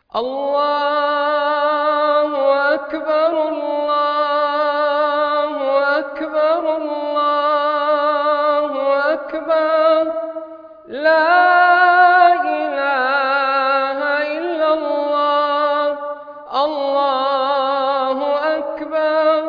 الله أكبر الله أكبر الله أكبر لا إله إلا الله الله أكبر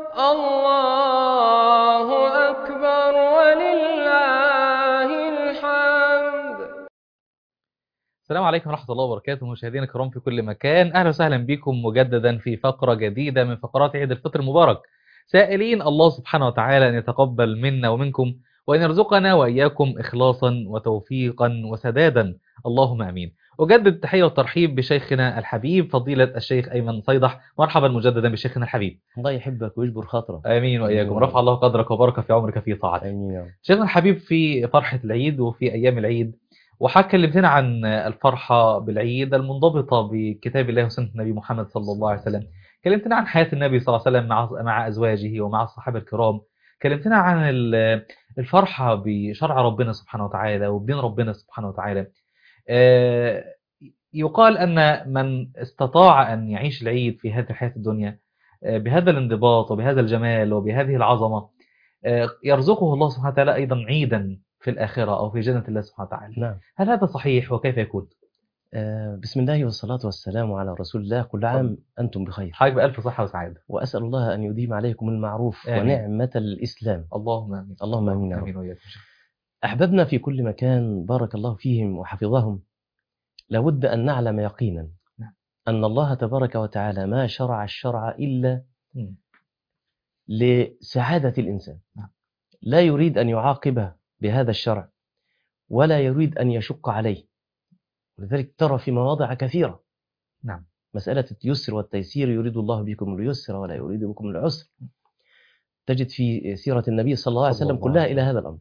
الله أكبر ولله الحمد السلام عليكم ورحمة الله وبركاته مشاهدينا الكرام في كل مكان أهلا وسهلا بكم مجددا في فقرة جديدة من فقرات عيد الفطر المبارك سائلين الله سبحانه وتعالى أن يتقبل منا ومنكم وأن يرزقنا وإياكم إخلاصا وتوفيقا وسدادا اللهم أمين أجدد التحية والترحيب بشيخنا الحبيب فضيلة الشيخ أيمن صيدح مرحبا مجددا بشيخنا الحبيب الله يحبك ويجبر خاطرك آمين وإياكم آمين. رفع الله قدرك وبارك في عمرك في طاعته امين يا رب شيخنا الحبيب في فرحة العيد وفي أيام العيد وحكى كلمتنا عن الفرحة بالعيد المنضبطة بكتاب الله وسنة النبي محمد صلى الله عليه وسلم كلمتنا عن حياة النبي صلى الله عليه وسلم مع مع أزواجه ومع الصحابة الكرام كلمتنا عن ال- الفرحة بشرع ربنا سبحانه وتعالى وبدين ربنا سبحانه وتعالى آه، يقال أن من استطاع أن يعيش العيد في هذه الحياة الدنيا آه، بهذا الانضباط وبهذا الجمال وبهذه العظمة آه، يرزقه الله سبحانه وتعالى أيضا عيدا في الآخرة أو في جنة الله سبحانه وتعالى نعم هل هذا صحيح وكيف يكون؟ آه بسم الله والصلاة والسلام على رسول الله كل عام أنتم بخير حضرتك بألف صحة وسعادة وأسأل الله أن يديم عليكم المعروف آمين. ونعمة الإسلام اللهم آمين اللهم آمين يا رب. آمين وإياكم أحبابنا في كل مكان بارك الله فيهم وحفظهم لابد أن نعلم يقينا نعم. أن الله تبارك وتعالى ما شرع الشرع إلا مم. لسعادة الإنسان نعم. لا يريد أن يعاقبه بهذا الشرع ولا يريد أن يشق عليه ولذلك ترى في مواضع كثيرة نعم. مسألة اليسر والتيسير يريد الله بكم اليسر ولا يريد بكم العسر تجد في سيرة النبي صلى الله عليه صلى وسلم الله كلها عليه إلى هذا الأمر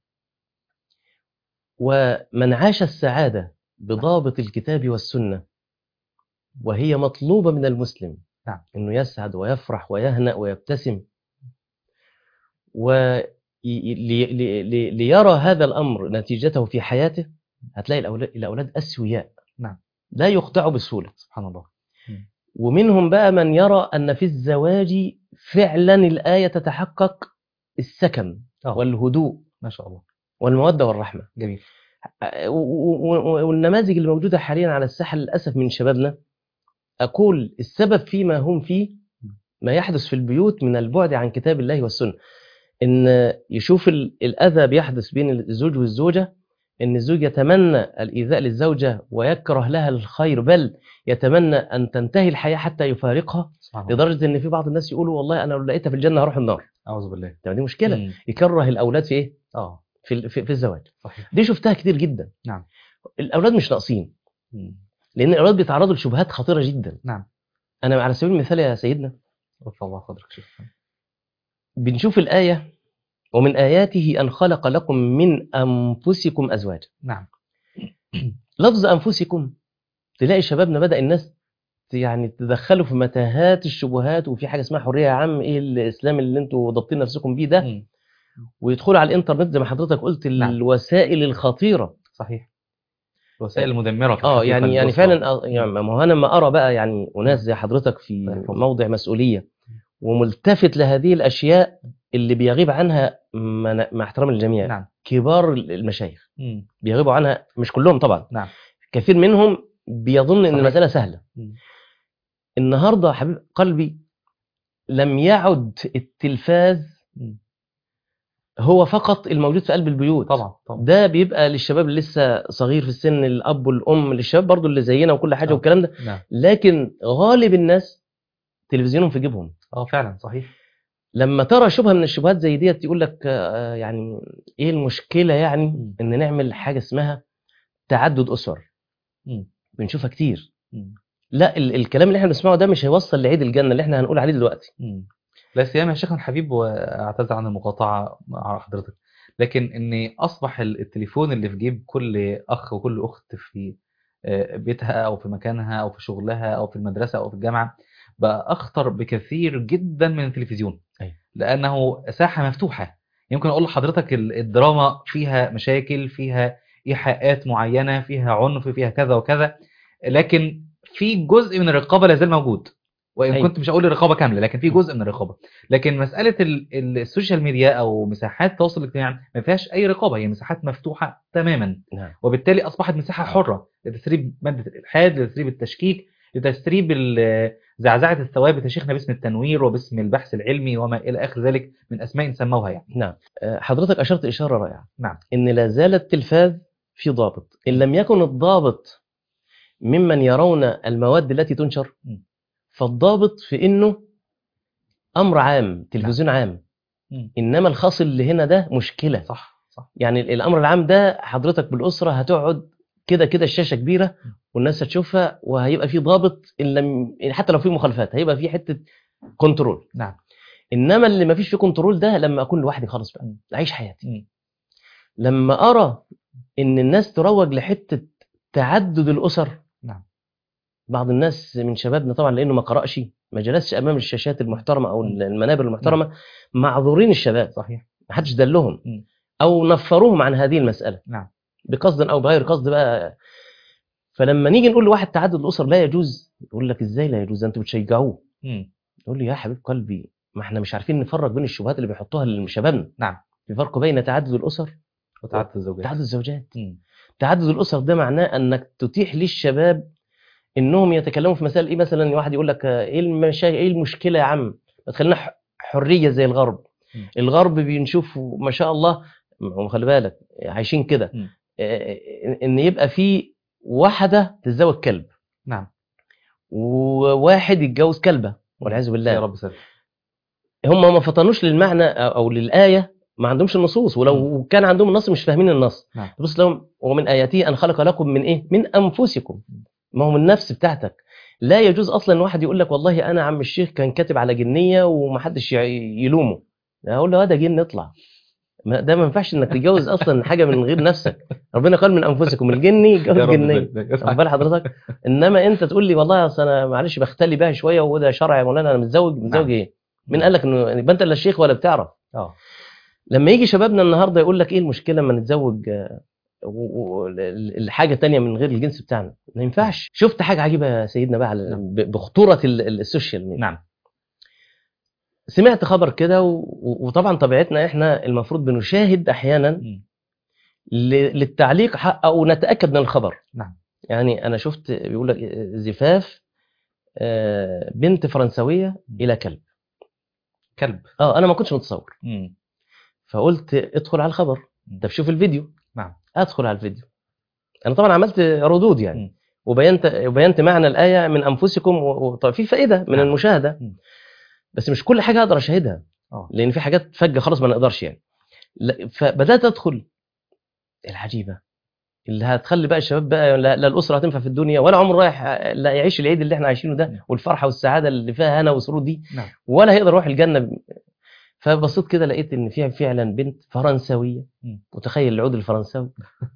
ومن عاش السعادة بضابط الكتاب والسنة وهي مطلوبة من المسلم نعم. أنه يسعد ويفرح ويهنأ ويبتسم وليرى هذا الأمر نتيجته في حياته هتلاقي الأولاد, الأولاد أسوياء نعم. لا يخدعوا بسهولة سبحان الله ومنهم بقى من يرى أن في الزواج فعلا الآية تتحقق السكن آه. والهدوء ما شاء الله والمودة والرحمة جميل و- و- و- والنماذج الموجودة حاليا على الساحة للأسف من شبابنا أقول السبب فيما هم فيه ما يحدث في البيوت من البعد عن كتاب الله والسنة إن يشوف ال- الأذى بيحدث بين الزوج والزوجة إن الزوج يتمنى الإيذاء للزوجة ويكره لها الخير بل يتمنى أن تنتهي الحياة حتى يفارقها سبحان الله لدرجة إن في بعض الناس يقولوا والله أنا لو لقيتها في الجنة هروح النار أعوذ بالله طب دي مشكلة مم. يكره الأولاد في إيه؟ آه في, ال- في, في الزواج صحيح دي شفتها كتير جدا نعم. الأولاد مش ناقصين مم. لان الاولاد بيتعرضوا لشبهات خطيره جدا نعم انا على سبيل المثال يا سيدنا رفع الله قدرك شيخ بنشوف الايه ومن اياته ان خلق لكم من انفسكم ازواجا نعم لفظ انفسكم تلاقي شبابنا بدا الناس يعني تدخلوا في متاهات الشبهات وفي حاجه اسمها حريه يا عم ايه الاسلام اللي انتوا ضابطين نفسكم بيه ده مم. ويدخلوا على الانترنت زي ما حضرتك قلت نعم. الوسائل الخطيره صحيح الوسائل المدمرة في اه الحقيقة يعني يعني للأسرة. فعلا آه، يعني ما هو انا لما ارى بقى يعني اناس زي حضرتك في الله يحفظك. موضع مسؤوليه وملتفت لهذه الاشياء اللي بيغيب عنها مع مع احترام الجميع نعم كبار المشايخ مم. بيغيبوا عنها مش كلهم طبعا نعم كثير منهم بيظن ان صحيح. المساله سهله مم. النهارده حبيب قلبي لم يعد التلفاز مم. هو فقط الموجود في قلب البيوت طبعا طبعا ده بيبقى للشباب اللي لسه صغير في السن الاب والام للشباب برضو اللي زينا وكل حاجه آه. والكلام ده نعم لكن غالب الناس تلفزيونهم في جيبهم اه فعلا صحيح لما ترى شبهه من الشبهات زي ديت يقول لك آه، يعني ايه المشكله يعني مم. ان نعمل حاجه اسمها تعدد اسر مم. بنشوفها كتير مم. لا ال الكلام اللي احنا بنسمعه ده مش هيوصل لعيد الجنه اللي احنا هنقول عليه دلوقتي مم. لا سيما يا شيخنا الحبيب واعتذر عن المقاطعة مع حضرتك لكن ان اصبح ال- التليفون اللي في جيب كل اخ وكل اخت في آه، بيتها او في مكانها او في شغلها او في المدرسة او في الجامعة بقى اخطر بكثير جدا من التلفزيون أيوة. لانه ساحة مفتوحة يمكن اقول لحضرتك ال- الدراما فيها مشاكل فيها ايحاءات معينة فيها عنف فيها كذا وكذا لكن في جزء من الرقابه لازال موجود وان أيوة. كنت مش هقول الرقابه كامله لكن في جزء من الرقابه لكن مساله ال- ال- السوشيال ميديا او مساحات التواصل الاجتماعي ما فيهاش اي رقابه هي مساحات مفتوحه تماما نعم وبالتالي اصبحت مساحه حره لتسريب ماده الالحاد لتسريب التشكيك لتسريب ال- زعزعه الثوابت يا شيخنا باسم التنوير وباسم البحث العلمي وما الى اخر ذلك من اسماء سموها يعني نعم آه، حضرتك اشرت اشاره رائعه نعم. ان لا زال التلفاز في ضابط ان لم يكن الضابط ممن يرون المواد التي تنشر م. فالضابط في انه امر عام تلفزيون عام مم. انما الخاص اللي هنا ده مشكله صح صح يعني ال- الامر العام ده حضرتك بالاسره هتقعد كده كده الشاشه كبيره والناس هتشوفها وهيبقى في ضابط ان لم يعني حتى لو في مخالفات هيبقى في حته كنترول نعم انما اللي ما فيش فيه كنترول ده لما اكون لوحدي خالص بقى مم. اعيش حياتي مم. لما ارى ان الناس تروج لحته تعدد الاسر نعم. بعض الناس من شبابنا طبعا لانه ما قراش ما جلسش امام الشاشات المحترمه او مم. المنابر المحترمه معذورين الشباب صحيح ما حدش دلهم مم. او نفروهم عن هذه المساله نعم بقصد او بغير قصد بقى فلما نيجي نقول لواحد تعدد الاسر لا يجوز يقول لك ازاي لا يجوز ده انتوا بتشجعوه مم. يقول لي يا حبيب قلبي ما احنا مش عارفين نفرق بين الشبهات اللي بيحطوها لشبابنا نعم في فرق بين تعدد الاسر وتعدد الزوجات وتعدد الزوجات مم. تعدد الاسر ده معناه انك تتيح للشباب انهم يتكلموا في مسائل ايه مثلا واحد يقول لك آه، ايه المشا... ايه المشكله يا عم ما تخلينا ح- حريه زي الغرب م. الغرب بنشوف ما شاء الله م- خلي بالك عايشين كده م. آه، ان يبقى في واحده تتزوج كلب نعم وواحد يتجوز كلبه والعياذ يا بالله رب سلام هم ما فطنوش للمعنى او أو للايه ما عندهمش النصوص ولو كان عندهم النص مش فاهمين النص نعم. بص لهم ومن اياته ان خلق لكم من ايه من انفسكم ما هو من النفس بتاعتك لا يجوز اصلا ان واحد يقول لك والله انا عم الشيخ كان كاتب على جنيه ومحدش يع- يلومه اقول له هذا جن اطلع ما- ده ما ينفعش انك تتجوز اصلا حاجه من غير نفسك ربنا قال من انفسكم الجني يا يتجوز رب جنيه سلام. واخد بال حضرتك انما انت تقول لي والله اصل انا معلش بختلي بيها شويه وده شرع يا مولانا انا متزوج متزوج نعم. ايه مين قال لك انه يبقى انت لا الشيخ ولا بتعرف اه لما يجي شبابنا النهارده يقول لك ايه المشكله لما نتزوج آه، و- و- ال- الحاجه تانية من غير الجنس بتاعنا ما ينفعش شفت حاجه عجيبه يا سيدنا بقى على- نعم. ب- بخطوره ال- ال- السوشيال ميديا نعم سمعت خبر كده و- و- وطبعا طبيعتنا احنا المفروض بنشاهد احيانا مم. ل- للتعليق ح- او نتاكد من الخبر نعم يعني انا شفت بيقول لك زفاف آه، بنت فرنسويه الى كلب كلب اه انا ما كنتش متصور مم. فقلت ادخل على الخبر طب شوف الفيديو نعم ادخل على الفيديو انا طبعا عملت ردود يعني م. وبينت وبينت معنى الايه من انفسكم و- وطبعا في فائده من نعم. المشاهده م. بس مش كل حاجه اقدر اشاهدها اه لان في حاجات فجه خلاص ما نقدرش يعني لا- فبدات ادخل العجيبه اللي هتخلي بقى الشباب بقى لا, لا الاسره هتنفع في الدنيا ولا عمره رايح لا يعيش العيد اللي احنا عايشينه ده نعم. والفرحه والسعاده اللي فيها هنا وسرور دي نعم ولا هيقدر يروح الجنه ب- فبصيت كده لقيت ان فيها فعلا بنت فرنسويه مم. متخيل العود الفرنساوي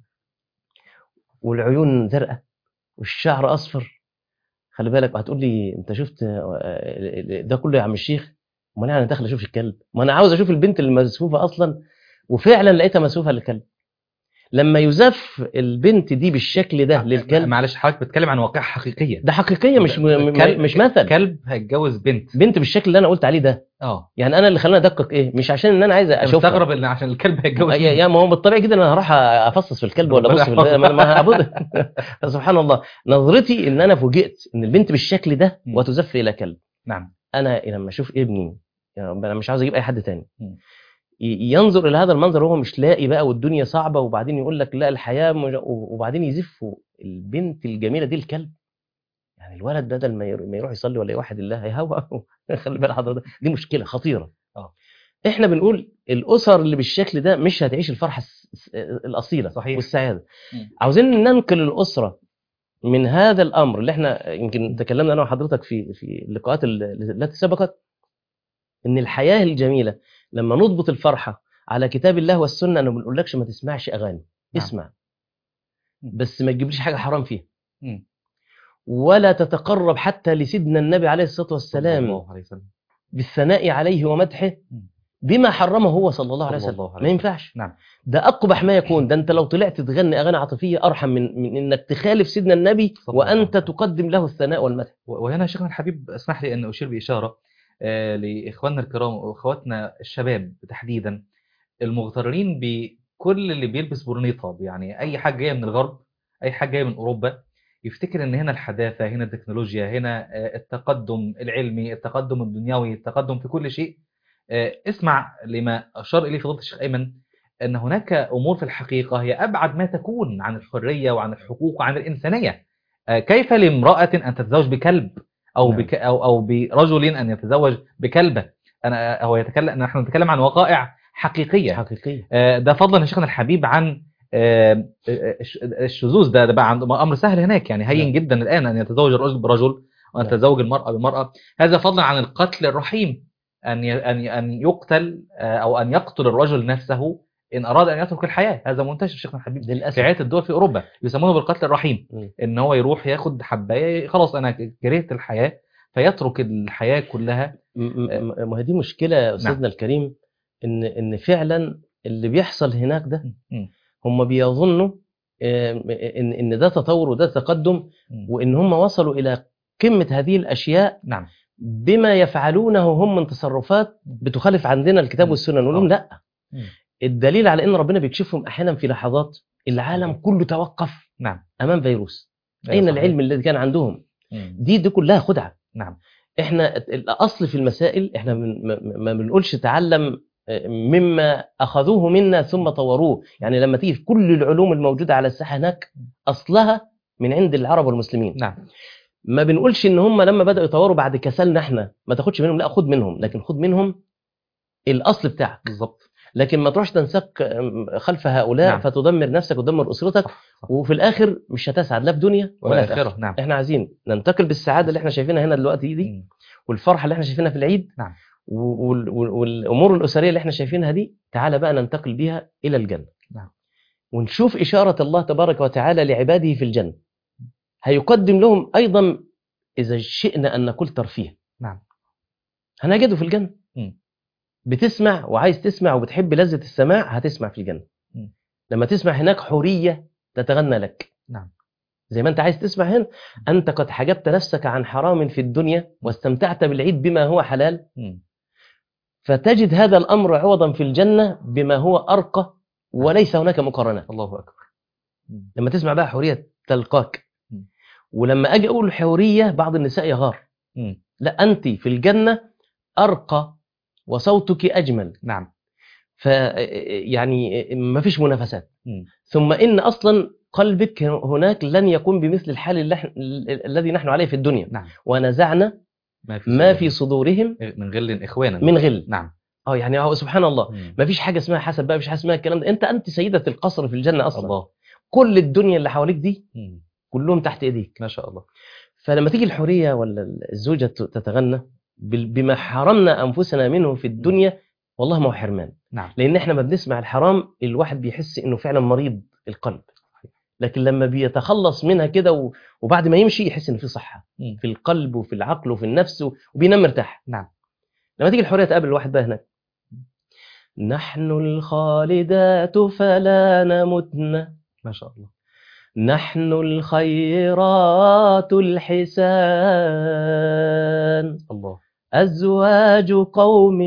والعيون زرقاء والشعر اصفر خلي بالك هتقول لي انت شفت آه، ده كله يا عم الشيخ امال انا داخل اشوف الكلب ما انا عاوز اشوف البنت اللي مسفوفه اصلا وفعلا لقيتها مسفوفه للكلب لما يزف البنت دي بالشكل ده للكلب معلش حضرتك بتتكلم عن واقعة حقيقية ده حقيقيه مش م- م- كلب- مش مثل كلب هيتجوز بنت بنت بالشكل اللي انا قلت عليه ده اه يعني انا اللي خلاني ادقق ايه مش عشان ان انا عايز أنا اشوف مستغرب ان عشان الكلب هيتجوز يا يا ما هو بالطبيعي جدا انا هروح افصص في الكلب ولا ابص في ربنا الكلب ما ما هبص سبحان الله نظرتي ان انا فوجئت ان البنت بالشكل ده م. وتزف الى كلب نعم انا لما اشوف ابني يا رب انا مش عاوز اجيب اي حد تاني م. ي- ينظر الى هذا المنظر وهو مش لاقي بقى والدنيا صعبه وبعدين يقول لك لا الحياه مج... وبعدين يزفوا البنت الجميله دي الكلب يعني الولد بدل ما ير- ما يروح يصلي ولا يوحد الله هيهوى خلي بالك حضرتك دي مشكله خطيره آه. احنا بنقول الاسر اللي بالشكل ده مش هتعيش الفرحه الس- الس- الاصيله صحيح. والسعاده مم. عاوزين ننقل الاسره من هذا الامر اللي احنا يمكن تكلمنا انا وحضرتك في في اللقاءات ال- التي سبقت ان الحياه الجميله لما نضبط الفرحه على كتاب الله والسنه انا ما بنقولكش ما تسمعش اغاني نعم. اسمع مم. بس ما تجيبليش حاجه حرام فيها مم. ولا تتقرب حتى لسيدنا النبي عليه الصلاه صلى والسلام الله عليه وسلم بالثناء عليه ومدحه مم. بما حرمه هو صلى الله عليه صلى وسلم الله عليه ما وسلم. ينفعش نعم. ده اقبح ما يكون ده انت لو طلعت تغني اغاني عاطفيه ارحم من من انك تخالف سيدنا النبي صلى الله عليه وانت وسلم. تقدم له الثناء والمدح و- وهنا شيخنا الحبيب اسمح لي ان اشير باشاره آه، لاخواننا الكرام واخواتنا الشباب تحديدا المغترين بكل اللي بيلبس برنيطه يعني اي حاجه جايه من الغرب اي حاجه جايه من اوروبا يفتكر ان هنا الحداثه هنا التكنولوجيا هنا آه، التقدم العلمي التقدم الدنيوي التقدم في كل شيء آه، اسمع لما اشار اليه فضيله الشيخ ايمن ان هناك امور في الحقيقه هي ابعد ما تكون عن الحريه وعن الحقوق وعن الانسانيه آه، كيف لامراه ان تتزوج بكلب او نعم. بك او او برجل ان يتزوج بكلبه انا هو يتكلم نحن نتكلم عن وقائع حقيقيه حقيقيه آه، ده فضلا يا شيخنا الحبيب عن آه، آه، الش- الشذوذ ده ده بقى عند- امر سهل هناك يعني هين نعم. جدا الان ان يتزوج الرجل برجل وان نعم. تتزوج المراه بمراه هذا فضلا عن القتل الرحيم ان ي- ان ان يقتل آه، او ان يقتل الرجل نفسه ان اراد ان يترك الحياه هذا منتشر شيخنا الحبيب في للاسف عده الدول في اوروبا يسمونه بالقتل الرحيم مم. ان هو يروح ياخد حبايه خلاص انا كرهت الحياه فيترك الحياه كلها م- م- ما هي دي مشكله يا استاذنا الكريم ان ان فعلا اللي بيحصل هناك ده م- هم بيظنوا آه، ان ان ده تطور وده تقدم م- وان هم وصلوا الى قمه هذه الاشياء نعم بما يفعلونه هم من تصرفات بتخالف عندنا الكتاب م. والسنه نقول لهم آه. لا م. الدليل على ان ربنا بيكشفهم احيانا في لحظات العالم كله توقف نعم امام فيروس أيوة اين صحيح. العلم الذي كان عندهم م. دي دي كلها خدعه نعم احنا الاصل في المسائل احنا من- ما- ما بنقولش تعلم آه، مما اخذوه منا ثم طوروه يعني لما تيجي في كل العلوم الموجوده على الساحه هناك اصلها من عند العرب والمسلمين نعم ما بنقولش ان هم لما بداوا يطوروا بعد كسلنا احنا ما تاخدش منهم لا خد منهم لكن خد منهم الاصل بتاعك بالظبط لكن ما تروحش تنسق آم، خلف هؤلاء نعم. نعم. فتدمر نفسك وتدمر اسرتك صح صح. وفي الاخر مش هتسعد لا في دنيا ولا في والآخرة اخره نعم احنا عايزين ننتقل بالسعاده اللي احنا شايفينها هنا دلوقتي دي م. والفرحه اللي احنا شايفينها في العيد نعم. و- وال- وال- والامور الاسريه اللي احنا شايفينها دي تعالى بقى ننتقل بيها الى الجنه نعم. ونشوف اشاره الله تبارك وتعالى لعباده في الجنه هيقدم لهم ايضا اذا شئنا ان نقول ترفيه نعم. هنجده في الجنه م. بتسمع وعايز تسمع وبتحب لذه السماع هتسمع في الجنه م. لما تسمع هناك حوريه تتغنى لك نعم زي ما انت عايز تسمع هنا انت قد حجبت نفسك عن حرام في الدنيا واستمتعت بالعيد بما هو حلال م. فتجد هذا الامر عوضا في الجنه بما هو ارقى وليس هناك مقارنات الله اكبر م. لما تسمع بقى حوريه تلقاك م. ولما اجي اقول حوريه بعض النساء يغار م. لا انت في الجنه ارقى وصوتك اجمل نعم ف يعني ما فيش منافسات م. ثم ان اصلا قلبك هناك لن يكون بمثل الحال اللي إحنا- الذي نحن عليه في الدنيا نعم ونزعنا ما في ما صدورهم. في صدورهم من غل اخوانا من غل نعم اه يعني هو سبحان الله م. ما فيش حاجه اسمها حسد بقى مفيش حاجه اسمها الكلام ده انت انت سيده القصر في الجنه اصلا الله كل الدنيا اللي حواليك دي م. كلهم تحت ايديك ما شاء الله فلما تيجي الحوريه ولا الزوجه تتغنى بال- بما حرمنا انفسنا منه في الدنيا والله ما هو حرمان نعم لان احنا ما بنسمع الحرام الواحد بيحس انه فعلا مريض القلب لكن لما بيتخلص منها كده و- وبعد ما يمشي يحس ان في صحه م. في القلب وفي العقل وفي النفس و- وبينام مرتاح نعم لما تيجي الحوريه تقابل الواحد بقى هناك نحن الخالدات فلا نمتن ما شاء الله نحن الخيرات الحسان الله أزواج قوم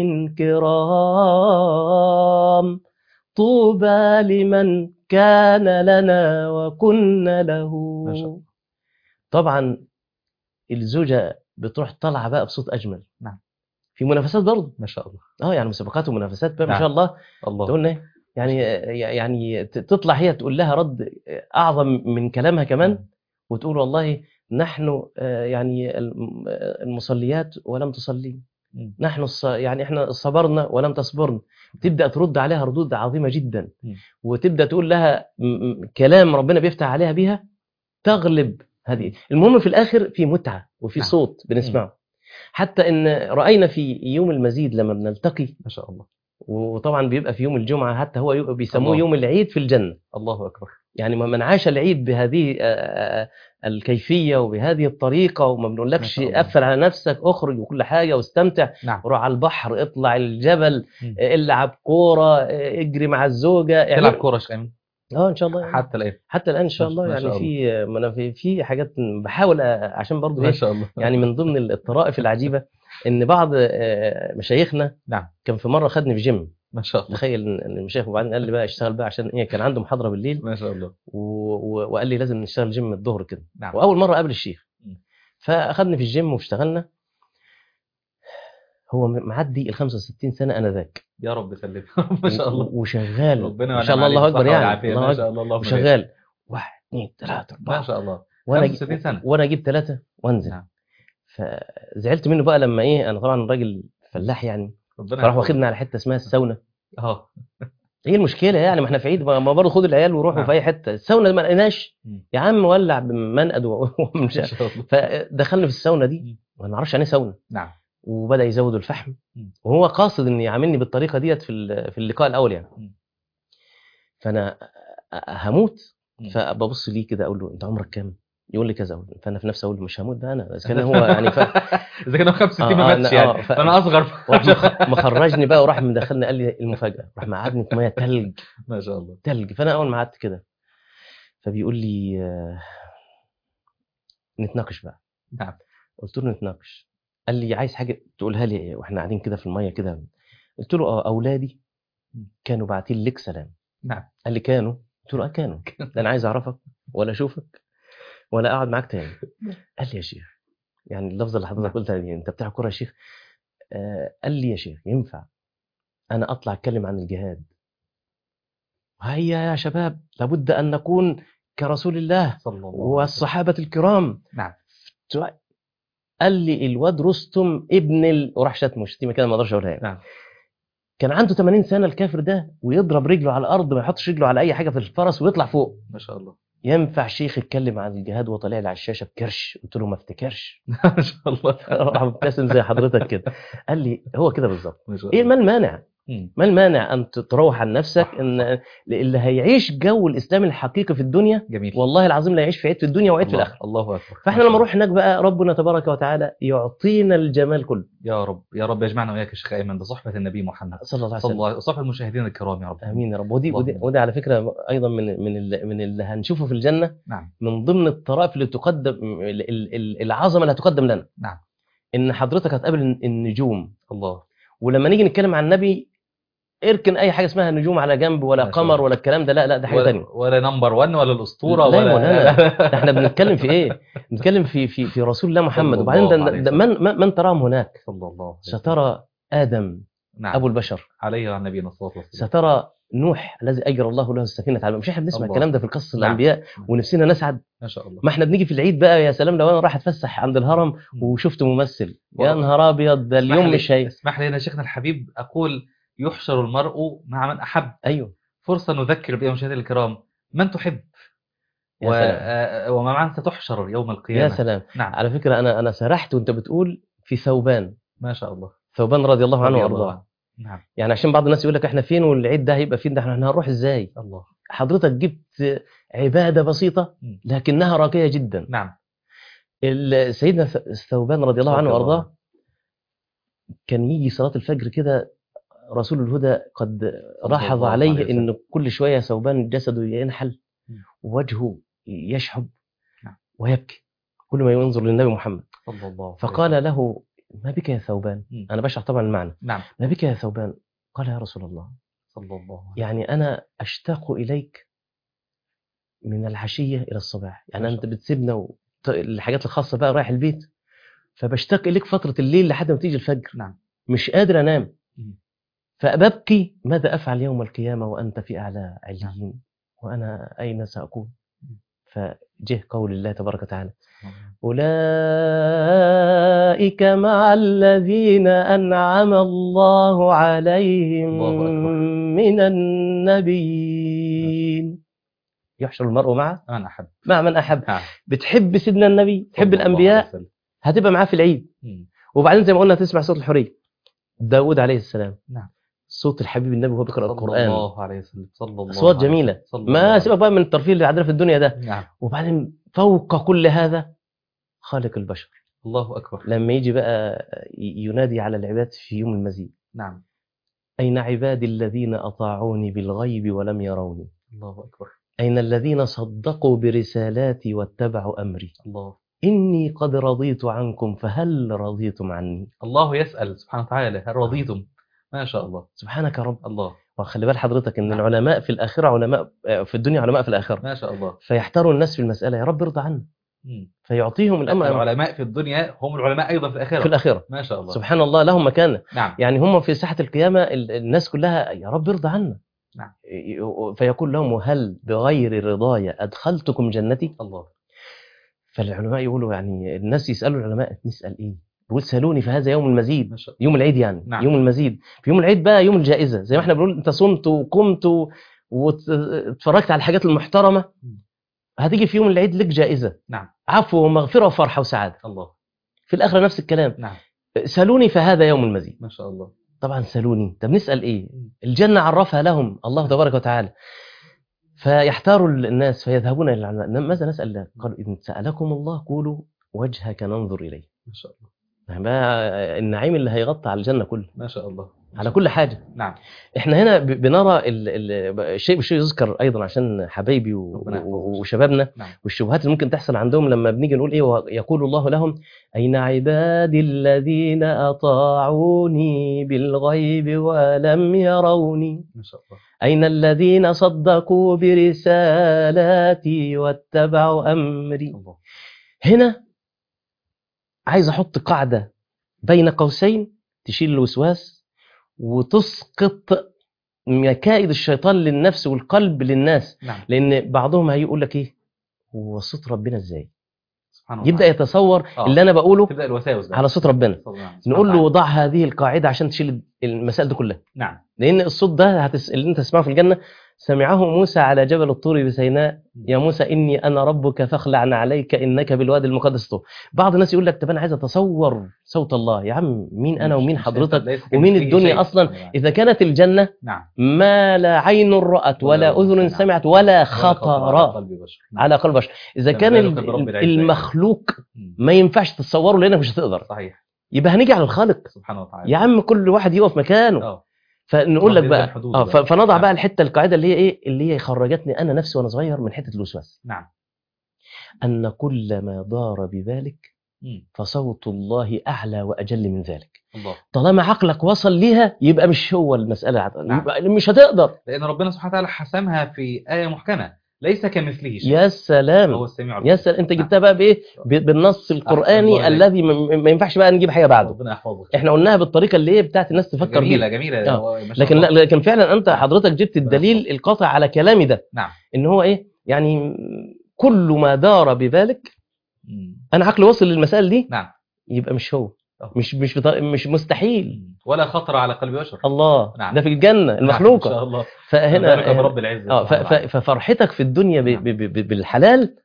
كرام طوبى لمن كان لنا وكنا له ما شاء الله. طبعا الزوجة بتروح طالعة بقى بصوت أجمل نعم. في منافسات برضه ما شاء الله اه يعني مسابقات ومنافسات بقى ما نعم. شاء الله الله تقول ايه يعني يعني ت- تطلع هي تقول لها رد اعظم من كلامها كمان وتقول والله نحن آه، يعني الم- آه، المصليات ولم تصلي م. نحن الص... يعني احنا صبرنا ولم تصبرن تبدا ترد عليها ردود عظيمه جدا م. وتبدا تقول لها م- م- كلام ربنا بيفتح عليها بيها تغلب هذه المهم في الاخر في متعه وفي نعم. صوت بنسمعه حتى ان راينا في يوم المزيد لما بنلتقي ما شاء الله وطبعا بيبقى في يوم الجمعه حتى هو يبقى بيسموه الله. يوم العيد في الجنه الله اكبر يعني من عاش العيد بهذه آه، آه، الكيفيه وبهذه الطريقه وما ما بنقولكش شاء الله. قفل على نفسك اخرج وكل حاجه واستمتع نعم روح على البحر اطلع الجبل مم. العب كوره اجري مع الزوجه تلعب اعمل- كوره يا شيخ ايمن اه ان شاء الله يعني. حتى الان حتى الان ان شاء الله ما شاء يعني في ما انا في في حاجات بحاول أ- عشان برضو ما ايه شاء الله يعني من ضمن الطرائف العجيبه ان بعض آه، مشايخنا نعم. كان في مره خدني في جيم ما شاء الله تخيل ان إن المشايخ وبعدين قال لي بقى اشتغل بقى عشان ايه كان عنده محاضره بالليل ما شاء الله و... و... وقال لي لازم نشتغل جيم الظهر كده نعم واول مره اقابل الشيخ مم. فاخدني في الجيم واشتغلنا هو م- معدي ال 65 سنه انا ذاك يا رب سلم ما شاء الله وشغال ربنا ما شاء ينعم الله الله عليك اكبر بالصحة يعني والعافية. الله ما أكبر. شاء الله اللهم بارك. وشغال واحد اثنين ثلاثه ما اربعه شاء الله وانا 65 سنة. وانا اجيب ثلاثه وانزل نعم. فزعلت منه بقى لما ايه انا طبعا راجل فلاح يعني ربنا فراح يحفظك. واخدنا على حته اسمها الساونا اه ايه المشكله يعني ما احنا في عيد ما ما برضه خد العيال وروحوا نعم. في اي حته الساونا ما لقيناش مم. يا عم ولع بمنقد و- ومش ما شاء الله فدخلنا في الساونا دي مم. وانا ما اعرفش يعني ايه ساونا نعم وبدا يزودوا الفحم مم. وهو قاصد ان يعاملني بالطريقه ديت في ال- في اللقاء الاول يعني مم. فانا هموت مم. فببص ليه كده اقول له انت عمرك كام؟ يقول لي كذا فانا في نفسي اقول له مش هموت ده انا اذا كان هو يعني ف... اذا كان هو 65 آه، ما آه، ماتش لا، يعني آه، ف- فانا اصغر وراح مخ- مخرجني بقى وراح مدخلني قال لي المفاجاه راح مقعدني في ميه تلج ما شاء الله تلج فانا اول ما قعدت كده فبيقول لي آه، نتناقش بقى نعم قلت له نتناقش قال لي عايز حاجه تقولها لي واحنا قاعدين كده في الميه كده قلت له اه اولادي كانوا باعتين لك سلام نعم قال لي كانوا قلت له اه كانوا ده انا عايز اعرفك ولا اشوفك ولا اقعد معاك تاني قال لي يا شيخ يعني اللفظه اللي حضرتك قلتها دي انت بتلعب كوره يا شيخ آه قال لي يا شيخ ينفع انا اطلع اتكلم عن الجهاد هيا يا شباب لابد ان نكون كرسول الله صلى الله عليه وسلم. والصحابه الكرام نعم قال لي الواد رستم ابن ال... وراح شتمه شتيمه كده ما اقدرش اقولها يعني. نعم. كان عنده 80 سنه الكافر ده ويضرب رجله على الارض ما يحطش رجله على اي حاجه في الفرس ويطلع فوق ما شاء الله ينفع شيخ يتكلم عن الجهاد وطلع لي على الشاشه بكرش قلت له ما افتكرش ما شاء الله راح مبتسم زي حضرتك كده قال لي هو كده بالظبط ما شاء ايه الله ما المانع مم. ما المانع ان تروح عن نفسك صح، ان اللي هيعيش جو الاسلام الحقيقي في الدنيا جميل والله العظيم لا يعيش في عيد في الدنيا وعيد في الله- الاخره الله اكبر فاحنا ما شاء لما نروح هناك بقى ربنا تبارك وتعالى يعطينا الجمال كله يا رب يا رب يجمعنا وياك يا شيخ ايمن بصحبه النبي محمد صلى الله عليه صلى وسلم الله وصحبه المشاهدين الكرام يا رب امين يا رب ودي ودي, اللهم. ودي على فكره ايضا من من اللي من اللي هنشوفه في الجنه نعم من ضمن الطرائف اللي تقدم ال- ال- ال- العظمه اللي هتقدم لنا نعم ان حضرتك هتقابل النجوم الله ولما نيجي نتكلم عن النبي اركن اي حاجه اسمها نجوم على جنب ولا ما شاء قمر الله. ولا الكلام ده لا لا ده حاجه ولا, ثانيه ولا نمبر 1 ولا الاسطوره لا ولا ولا لا. ده احنا بنتكلم في ايه؟ بنتكلم في في في رسول الله محمد صلى وبعدين الله ده, عليه ده من من- من تراهم هناك صلى الله عليه وسلم. سترى ادم نعم ابو البشر عليه وعلى نبينا الصلاه والسلام سترى نوح الذي اجر الله له السفينه على مش احنا بنسمع الله. الكلام ده في قصص نعم. الانبياء ونفسنا نسعد ما شاء الله ما احنا بنيجي في العيد بقى يا سلام لو انا رايح اتفسح عند الهرم وشفت ممثل يا والله. نهار ابيض ده اسمح اليوم لي- مش هي اسمح لي يا شيخنا الحبيب اقول يحشر المرء مع من احب ايوه فرصه نذكر بها مشاهدينا الكرام من تحب يا و... سلام آه، وما معا ستحشر يوم القيامه يا سلام نعم على فكره انا انا سرحت وانت بتقول في ثوبان ما شاء الله ثوبان رضي الله عنه رضي الله وارضاه عنه. نعم يعني عشان بعض الناس يقول لك احنا فين والعيد ده هيبقى فين ده احنا هنروح ازاي الله حضرتك جبت عباده بسيطه مم. لكنها راقيه جدا نعم ال- سيدنا ث- ثوبان رضي الله عنه رضي الله وارضاه كان يجي صلاه الفجر كده رسول الهدى قد رحظ الله عليه عليه وسلم. ان كل شويه ثوبان جسده ينحل مم. ووجهه يشحب نعم. ويبكي كل ما ينظر للنبي محمد صلى الله عليه فقال وسلم. له ما بك يا ثوبان مم. انا بشرح طبعا المعنى نعم ما بك يا ثوبان قال يا رسول الله صلى الله عليه يعني انا اشتاق اليك من العشيه الى الصباح يعني ما انت شاء بتسيبنا و... الحاجات الخاصه بقى رايح البيت فبشتاق اليك فتره الليل لحد ما تيجي الفجر نعم. مش قادر انام مم. فببكي ماذا افعل يوم القيامه وانت في اعلى عليين وانا اين ساكون مم. فجه قول الله تبارك وتعالى نعم. أولئك مع الذين أنعم الله عليهم الله أكبر. من النبيين يحشر المرء مع انا احب مع من أحب نعم بتحب سيدنا النبي تحب صلى الله عليه الأنبياء وسلم. هتبقى معاه في العيد مم. وبعدين زي ما قلنا تسمع صوت الحرية داود عليه السلام نعم. صوت الحبيب النبي وهو بيقرأ صلى القرآن الله عليه وسلم صلى الله أصوات عليه جميلة وسلم. صلى الله ما عليه سيبك بقى من الترفيه اللي عندنا في الدنيا ده وسلم. نعم وبعدين فوق كل هذا خالق البشر الله أكبر لما يجي بقى ينادي على العباد في يوم المزيد نعم أين عبادي الذين أطاعوني بالغيب ولم يروني الله أكبر أين الذين صدقوا برسالاتي واتبعوا أمري الله إني قد رضيت عنكم فهل رضيتم عني الله يسأل سبحانه وتعالى هل رضيتم ما شاء الله سبحانك يا رب الله وخلي بال حضرتك إن نعم. العلماء في الآخرة علماء في الدنيا علماء في الآخرة ما شاء الله فيحتاروا الناس في المسألة يا رب ارضى عنا مم. فيعطيهم الأمر العلماء في الدنيا هم العلماء أيضا في الآخرة في الآخرة ما شاء الله سبحان الله لهم مكانة نعم يعني هم في ساحة القيامة ال- الناس كلها يا رب ارضى عنا نعم. ي- فيقول لهم وهل بغير رضاي أدخلتكم جنتي الله فالعلماء يقولوا يعني الناس يسألوا العلماء نسأل إيه يقول سألوني في هذا يوم المزيد ما شاء يوم العيد يعني نعم. يوم المزيد في يوم العيد بقى يوم الجائزة زي ما احنا بنقول انت صمت وقمت و- واتفرجت على الحاجات المحترمة مم. هتيجي في يوم العيد لك جائزة نعم. عفو ومغفرة وفرحة وسعادة الله في الآخرة نفس الكلام نعم سألوني فهذا يوم المزيد ما شاء الله طبعا سألوني طب نسأل إيه مم. الجنة عرفها لهم الله تبارك وتعالى فيحتار الناس فيذهبون إلى العلماء ماذا نسأل الله قالوا إن سألكم الله قولوا وجهك ننظر إليه ما شاء الله يعني بقى النعيم اللي هيغطي على الجنة كله ما شاء الله ما على شاء كل حاجة الله. نعم احنا هنا ب- بنرى ال- ال- الشيء بالشيء يذكر ايضا عشان حبايبي و- ربنا يحفظك. و- وشبابنا نعم. والشبهات اللي ممكن تحصل عندهم لما بنيجي نقول ايه ويقول الله لهم اين عبادي الذين اطاعوني بالغيب ولم يروني ما شاء الله اين الذين صدقوا برسالاتي واتبعوا امري الله هنا عايز احط قاعده بين قوسين تشيل الوسواس وتسقط مكائد الشيطان للنفس والقلب للناس نعم لان بعضهم هيقول لك ايه هو صوت ربنا ازاي سبحان الله يبدا يتصور آه. اللي انا بقوله تبدأ الوساوس بقى على صوت ربنا صلى الله عليه وسلم. نقول له سبحانه ضع هذه القاعده عشان تشيل المسائل دي كلها وتعالى. نعم لان الصوت ده هتس... اللي انت تسمعه في الجنه سمعه موسى على جبل الطور بسيناء يا موسى اني انا ربك فاخلع عليك انك بالوادي المقدس طوى بعض الناس يقول لك طب انا عايز اتصور صوت الله يا عم مين انا مش- ومين مش حضرتك ليس ومين كمثله الدنيا شيء. أصلاً؟ سبحانه وتعالى. اذا كانت الجنه نعم ما لا عين رأت ولا ولا أذن أذن سمعت ولا على خطر قلب بشر نعم. على قلب بشر إذا فما كان بالك ال- برب العزة المخلوق مم. ما ينفعش تتصوره لأنك مش هتقدر صحيح يبقى هنيجي على الخالق سبحانه وتعالى يا عم كل واحد يقف مكانه اه فنقول لك الله بقى يلزم حدوده اه بقى. ف- فنضع نعم. بقى الحتة القاعدة اللي هي إيه اللي هي خرجتني أنا نفسي وأنا صغير من حتة الوسواس نعم أن كل ما دار بذلك مم. فصوت الله أعلى وأجل من ذلك الله طالما عقلك وصل ليها يبقى مش هو المسألة نعم. يبقى مش هتقدر لأن ربنا سبحانه وتعالى حسمها في آية محكمة ليس كمثله شيء يا سلام هو السميع يا البصير سلام انت نعم. جبتها بقى بايه ب- بالنص الله القراني عليك. الذي ما ما ينفعش بقى نجيب حاجه بعده ربنا يحفظك احنا قلناها بالطريقه اللي هي بتاعت الناس تفكر جميلة بيها جميلة آه. هو ما شاء لكن لا الله. لكن فعلا انت حضرتك جبت ربنا الدليل يحفظك. القاطع على كلامي ده نعم ان هو ايه يعني كل ما دار بذلك مم. انا عقلي وصل للمسائل دي نعم يبقى مش هو آه. مش مش بط... مش مستحيل مم. ولا خطر على قلب بشر الله نعم. ده في الجنه نعم، إن المخلوقه شاء الله فهنا ذلك برب العزة اه ف... سبحانه ف... وتعالى. ففرحتك في الدنيا ب... نعم. ب... ب... بالحلال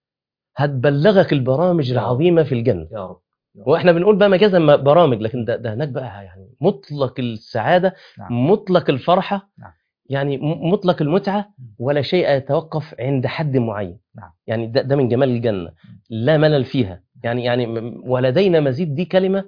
هتبلغك البرامج يا رب. العظيمه في الجنه يا رب واحنا بنقول بقى مجازا م- برامج لكن ده, ده هناك بقى يعني مطلق السعاده نعم. مطلق الفرحه نعم. يعني م- مطلق المتعه ولا شيء يتوقف عند حد معين نعم. يعني ده, ده من جمال الجنه لا ملل فيها يعني يعني م- ولدينا مزيد دي كلمه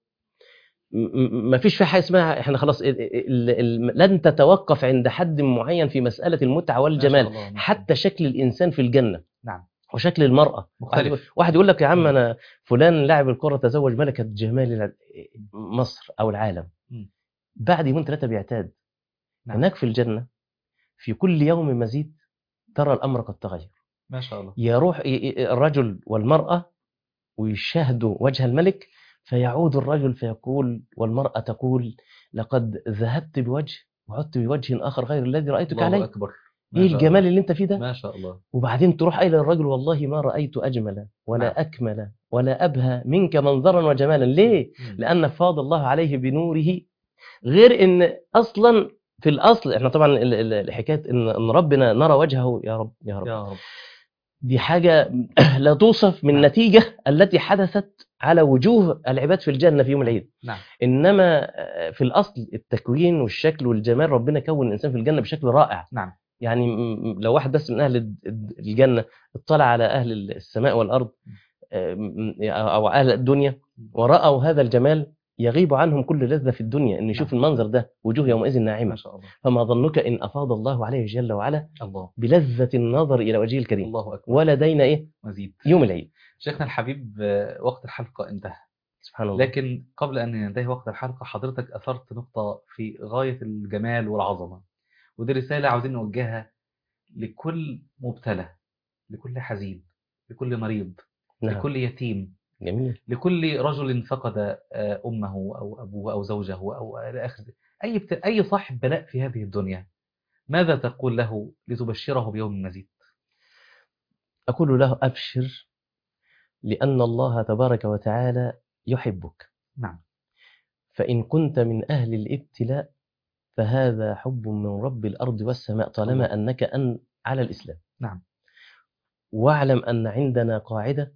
ما فيش فيها حاجه اسمها احنا خلاص ال- ال- ال- لن تتوقف عند حد معين في مساله المتعه ما شاء والجمال الله، ما شاء حتى شكل الانسان في الجنه نعم. وشكل المراه واحد يقول, مختلف واحد يقول لك يا عم مم. انا فلان لاعب الكره تزوج ملكه جمال الع- مصر او العالم مم. بعد يومين ثلاثه بيعتاد نعم. هناك في الجنه في كل يوم مزيد ترى الامر قد تغير ما شاء الله يروح ي- ي- الرجل والمراه ويشاهدوا وجه الملك فيعود الرجل فيقول والمراه تقول لقد ذهبت بوجه وعدت بوجه اخر غير الذي رايتك الله عليه أكبر ما ايه شاء الجمال الله. اللي انت فيه ده ما شاء الله وبعدين تروح قايل للرجل والله ما رأيت أجمل ولا نعم. أكمل ولا أبهى منك منظرا وجمالا ليه؟ مم. لأن فاض الله عليه بنوره غير إن أصلا في الأصل إحنا طبعا ال- ال- الحكاية إن إن ربنا نرى وجهه يا رب يا رب يا رب دي حاجة لا توصف من نعم. نتيجة التي حدثت على وجوه العباد في الجنة في يوم العيد نعم إنما آه، في الأصل التكوين والشكل والجمال ربنا كون الإنسان في الجنة بشكل رائع نعم يعني م- م- لو واحد بس من أهل الد- الد- الجنة اطلع على أهل السماء والأرض آه، م- م- أو أهل الدنيا ورأوا هذا الجمال يغيب عنهم كل لذة في الدنيا إن يشوف المنظر ده وجوه يومئذ ما ناعمة شاء الله فما ظنك إن أفاض الله عليه جل وعلا الله بلذة النظر إلى وجهه الكريم الله أكبر ولدينا إيه مزيد يوم العيد شيخنا الحبيب آه، وقت الحلقة انتهى سبحان الله لكن قبل أن ينتهي وقت الحلقة حضرتك أثرت نقطة في غاية الجمال والعظمة ودي رسالة عاوزين نوجهها لكل مبتلى لكل حزين لكل مريض نعم لكل يتيم جميل لكل رجل فقد آه، أمه أو أبوه أو زوجه أو إلى آخره أي بت... أي صاحب بلاء في هذه الدنيا ماذا تقول له لتبشره بيوم مزيد أقول له أبشر لأن الله تبارك وتعالى يحبك نعم فإن كنت من أهل الابتلاء فهذا حب من رب الأرض والسماء طالما الله. أنك أن على الإسلام نعم واعلم أن عندنا قاعدة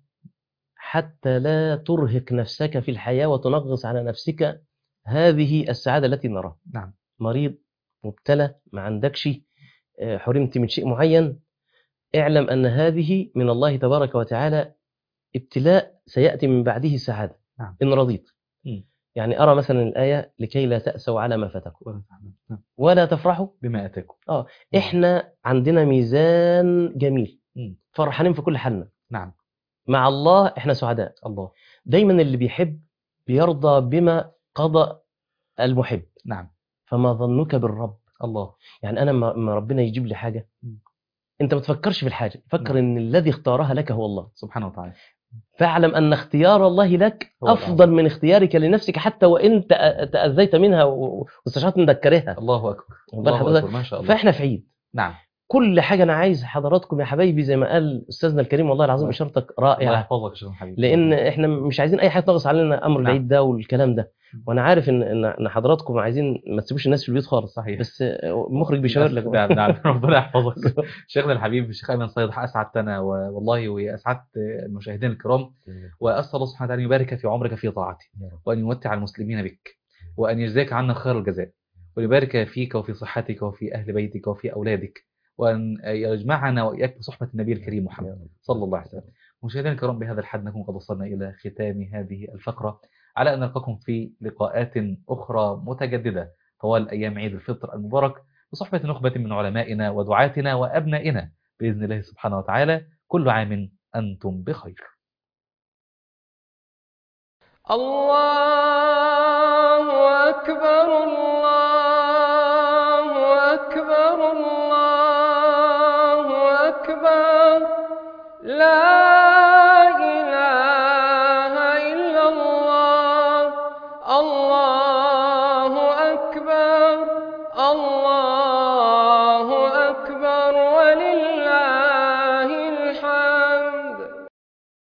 حتى لا ترهق نفسك في الحياة وتنغص على نفسك هذه السعادة التي نراها نعم مريض مبتلى ما عندكش آه، حرمت من شيء معين اعلم أن هذه من الله تبارك وتعالى ابتلاء سيأتي من بعده سعادة نعم. إن رضيت مم. يعني أرى مثلا الآية لكي لا تأسوا على ما فاتكم ولا تعلم. نعم. ولا تفرحوا بما أتاكم إحنا عندنا ميزان جميل مم. فرحانين في كل حالنا نعم مع الله إحنا سعداء الله دايما اللي بيحب بيرضى بما قضى المحب نعم فما ظنك بالرب الله يعني انا ما ما ربنا يجيب لي حاجه مم. انت ما تفكرش في الحاجه فكر نعم. ان الذي اختارها لك هو الله سبحانه وتعالى فاعلم ان اختيار الله لك هو افضل من اختيارك لنفسك حتى وان تأ- تاذيت منها و- واستشعرت انك كارهها الله أكبر واخد بال الله حضرتك؟ أكبر ما شاء الله فاحنا في عيد نعم كل حاجه انا عايز حضراتكم يا حبايبي زي ما قال استاذنا الكريم والله العظيم الله. اشارتك الله رائعه يحفظك يا شيخ حبيبي لان احنا مش عايزين اي حاجه تنغص علينا امر نعم. العيد ده والكلام ده وانا عارف ان ان إن حضراتكم عايزين ما تسيبوش الناس في البيوت خالص صحيح بس المخرج بيشاور لك نعم نعم ربنا يحفظك شيخنا الحبيب الشيخ ايمن صيد اسعدتنا و- والله واسعدت المشاهدين الكرام واسال الله سبحانه وتعالى ان يبارك في عمرك في طاعته يا رب. وان يمتع المسلمين بك وان يجزاك عنا خير الجزاء ويبارك فيك وفي صحتك وفي اهل بيتك وفي اولادك وان يجمعنا واياك بصحبه النبي الكريم محمد صلى الله عليه وسلم مشاهدينا الكرام بهذا الحد نكون قد وصلنا إلى ختام هذه الفقرة على أن نلقاكم في لقاءات أخرى متجددة طوال أيام عيد الفطر المبارك بصحبة نخبة من علمائنا ودعاتنا وأبنائنا بإذن الله سبحانه وتعالى كل عام أنتم بخير الله أكبر الله